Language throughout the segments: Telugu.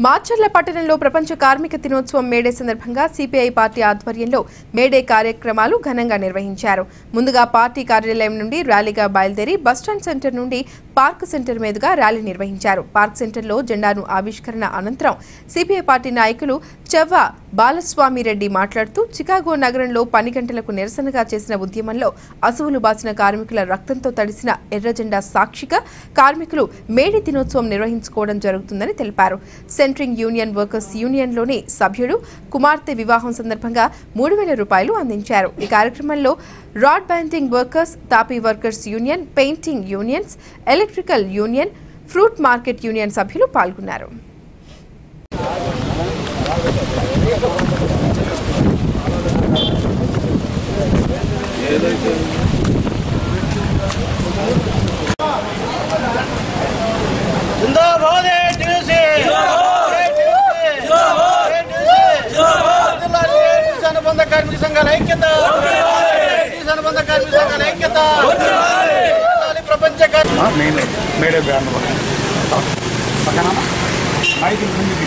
మాచర్ల పట్టణంలో ప్రపంచ కార్మిక దినోత్సవం మేడే సందర్భంగా సిపిఐ పార్టీ ఆధ్వర్యంలో మేడే కార్యక్రమాలు ఘనంగా నిర్వహించారు ముందుగా పార్టీ కార్యాలయం నుండి ర్యాలీగా బయలుదేరి బస్టాండ్ సెంటర్ నుండి పార్క్ సెంటర్ మీదుగా ర్యాలీ నిర్వహించారు పార్క్ సెంటర్లో జెండాను ఆవిష్కరణ అనంతరం సిపిఐ పార్టీ నాయకులు చెవ్వ బాలస్వామి రెడ్డి మాట్లాడుతూ చికాగో నగరంలో పని గంటలకు నిరసనగా చేసిన ఉద్యమంలో అసువులు బాసిన కార్మికుల రక్తంతో తడిసిన ఎర్ర జెండా సాక్షిగా కార్మికులు మేడే దినోత్సవం నిర్వహించుకోవడం జరుగుతుందని తెలిపారు సెంట్రింగ్ యూనియన్ వర్కర్స్ యూనియన్లోని సభ్యుడు కుమార్తె వివాహం సందర్భంగా మూడు వేల రూపాయలు అందించారు ఈ కార్యక్రమంలో రాడ్ బ్యాండింగ్ వర్కర్స్ తాపీ workers union painting unions electrical union fruit market union సభ్యులు పాల్గొన్నారు జిందాబాద్ ఏటీసీ అనుబంధ కార్మిక సంఘాల ఐక్యత ఏటీసీ అనుబంధ కార్మిక సంఘాల ఐక్యత జిల్లాలి ప్రపంచ కార్మిక మేడే మేడే బ్యాన్ పక్కన మైకి ముందుకి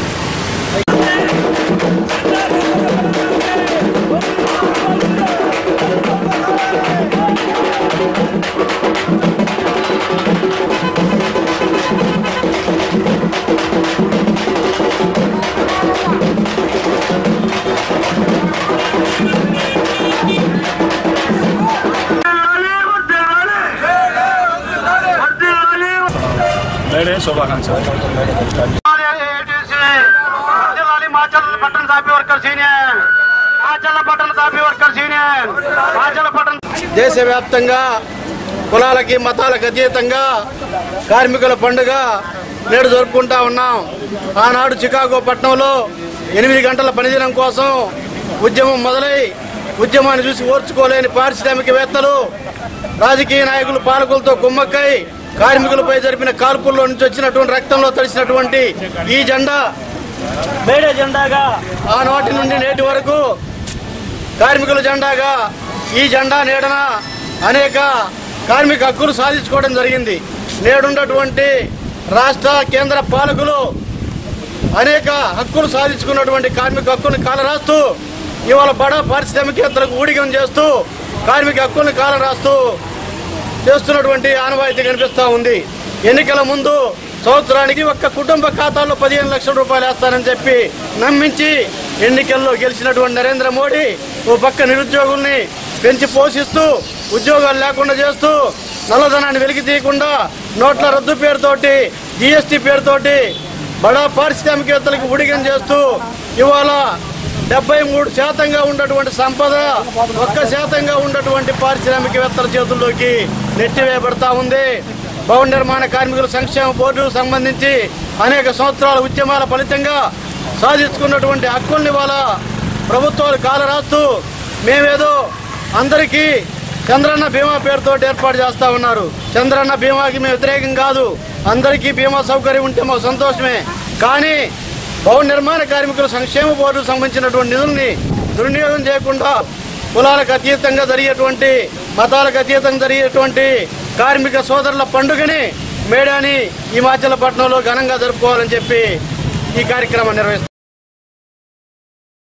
మేడే శుభాకాంక్షలు ఏటీసీ జిల్లాలి మాచల్ పట్టణ తాపీ వర్కర్స్ యూనియన్ మాచల్ల పట్టణ తాపీ వర్కర్స్ యూనియన్ మాచల్ల పట్టణ దేశవ్యాప్తంగా కులాలకి మతాలకు అతీతంగా కార్మికుల పండుగ నేడు జరుపుకుంటా ఉన్నాం ఆనాడు చికాగో పట్టణంలో ఎనిమిది గంటల పనిదినం కోసం ఉద్యమం మొదలై ఉద్యమాన్ని చూసి ఓర్చుకోలేని పారిశ్రామికవేత్తలు రాజకీయ నాయకులు పాలకులతో కుమ్మక్కై కార్మికులపై జరిపిన కాల్పుల్లో నుంచి వచ్చినటువంటి రక్తంలో తడిసినటువంటి ఈ జెండా మేడే జెండాగా ఆనాటి నుండి నేటి వరకు కార్మికుల జెండాగా ఈ జెండా నీడన అనేక కార్మిక హక్కులు సాధించుకోవడం జరిగింది నేడున్నటువంటి రాష్ట్ర కేంద్ర పాలకులు అనేక హక్కులు సాధించుకున్నటువంటి కార్మిక హక్కులను కాలరాస్తూ ఇవాళ బడా పారిశ్రామికేత్తలకు ఊడిగం చేస్తూ కార్మిక హక్కులను కాలరాస్తూ చేస్తున్నటువంటి ఆనవాయితీ కనిపిస్తా ఉంది ఎన్నికల ముందు సంవత్సరానికి ఒక్క కుటుంబ ఖాతాలో పదిహేను లక్షల రూపాయలు వేస్తానని చెప్పి నమ్మించి ఎన్నికల్లో గెలిచినటువంటి నరేంద్ర మోడీ ఓ పక్క నిరుద్యోగుల్ని పెంచి పోషిస్తూ ఉద్యోగాలు లేకుండా చేస్తూ నల్లధనాన్ని వెలికి తీయకుండా నోట్ల రద్దు పేరుతోటి జిఎస్టీ పేరుతోటి బడా పారిశ్రామికవేత్తలకు ఉడిగం చేస్తూ ఇవాళ డెబ్బై మూడు శాతంగా ఉన్నటువంటి సంపద ఒక్క శాతంగా ఉన్నటువంటి పారిశ్రామికవేత్తల చేతుల్లోకి నెట్టివేయబడతా ఉంది భవన నిర్మాణ కార్మికుల సంక్షేమ బోర్డు సంబంధించి అనేక సంవత్సరాల ఉద్యమాల ఫలితంగా సాధించుకున్నటువంటి హక్కుల్ని ఇవాళ ప్రభుత్వాలు కాలరాస్తూ మేమేదో అందరికీ చంద్రన్న బీమా పేరుతో ఏర్పాటు చేస్తా ఉన్నారు చంద్రన్న బీమాకి మేము వ్యతిరేకం కాదు అందరికీ బీమా సౌకర్యం ఉంటే మాకు సంతోషమే కానీ భవన నిర్మాణ కార్మికుల సంక్షేమ బోర్డుకు సంబంధించినటువంటి నిధుల్ని దుర్వినియోగం చేయకుండా కులాలకు అతీతంగా జరిగేటువంటి మతాలకు అతీతంగా జరిగేటువంటి కార్మిక సోదరుల పండుగని మేడాని హిమాచల పట్టణంలో ఘనంగా జరుపుకోవాలని చెప్పి ఈ కార్యక్రమం నిర్వహిస్తారు